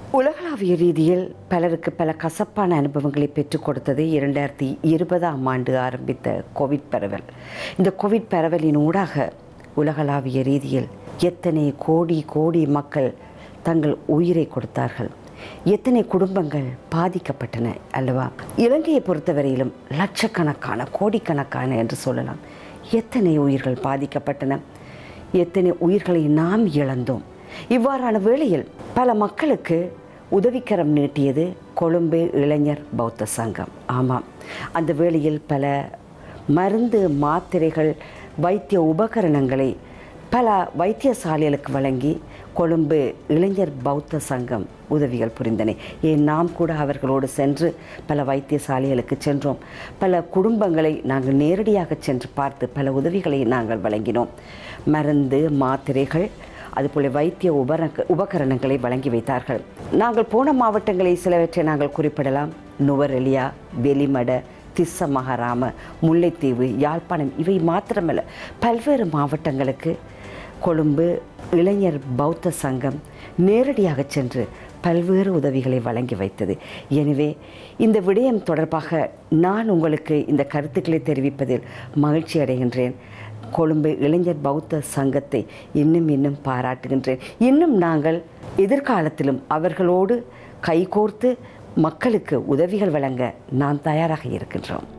உலகளாவிய ரீதியில் பலருக்கு பல கசப்பான அனுபவங்களை பெற்றுக் கொடுத்தது இரண்டாயிரத்தி இருபதாம் ஆண்டு ஆரம்பித்த கோவிட் பரவல் இந்த கோவிட் பரவலின் ஊடாக உலகளாவிய ரீதியில் எத்தனை கோடி கோடி மக்கள் தங்கள் உயிரை கொடுத்தார்கள் எத்தனை குடும்பங்கள் பாதிக்கப்பட்டன அல்லவா இலங்கையை பொறுத்தவரையிலும் லட்சக்கணக்கான கோடிக்கணக்கான என்று சொல்லலாம் எத்தனை உயிர்கள் பாதிக்கப்பட்டன எத்தனை உயிர்களை நாம் இழந்தோம் இவ்வாறான வேளையில் பல மக்களுக்கு உதவிக்கரம் நீட்டியது கொழும்பு இளைஞர் பௌத்த சங்கம் ஆமாம் அந்த வேளையில் பல மருந்து மாத்திரைகள் வைத்திய உபகரணங்களை பல வைத்தியசாலைகளுக்கு வழங்கி கொழும்பு இளைஞர் பௌத்த சங்கம் உதவிகள் புரிந்தன ஏன் நாம் கூட அவர்களோடு சென்று பல வைத்தியசாலைகளுக்கு சென்றோம் பல குடும்பங்களை நாங்கள் நேரடியாக சென்று பார்த்து பல உதவிகளை நாங்கள் வழங்கினோம் மருந்து மாத்திரைகள் அதுபோல வைத்திய உபர உபகரணங்களை வழங்கி வைத்தார்கள் நாங்கள் போன மாவட்டங்களை சிலவற்றை நாங்கள் குறிப்பிடலாம் நுவரெலியா வெளிமட திஸ்ஸ மகாராம முல்லைத்தீவு யாழ்ப்பாணம் இவை மாத்திரமல்ல பல்வேறு மாவட்டங்களுக்கு கொழும்பு இளைஞர் பௌத்த சங்கம் நேரடியாக சென்று பல்வேறு உதவிகளை வழங்கி வைத்தது எனவே இந்த விடயம் தொடர்பாக நான் உங்களுக்கு இந்த கருத்துக்களை தெரிவிப்பதில் மகிழ்ச்சி அடைகின்றேன் கொழும்பு இளைஞர் பௌத்த சங்கத்தை இன்னும் இன்னும் பாராட்டுகின்றேன் இன்னும் நாங்கள் எதிர்காலத்திலும் அவர்களோடு கைகோர்த்து மக்களுக்கு உதவிகள் வழங்க நான் தயாராக இருக்கின்றோம்